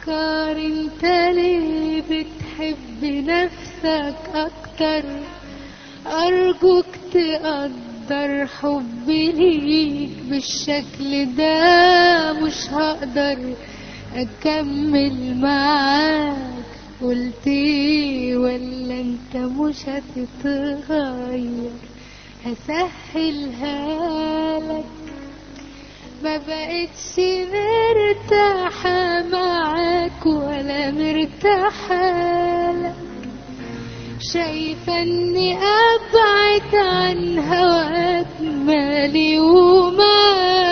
بفكر انت ليه بتحب نفسك اكتر ارجوك تقدر حبي ليك بالشكل ده مش هقدر اكمل معاك قلت ايه ولا انت مش هتتغير هسهلها لك ما بقتش مرتاحة معاك ولا مرتاحة لك شايفة اني ابعد عن هواك مالي ومالك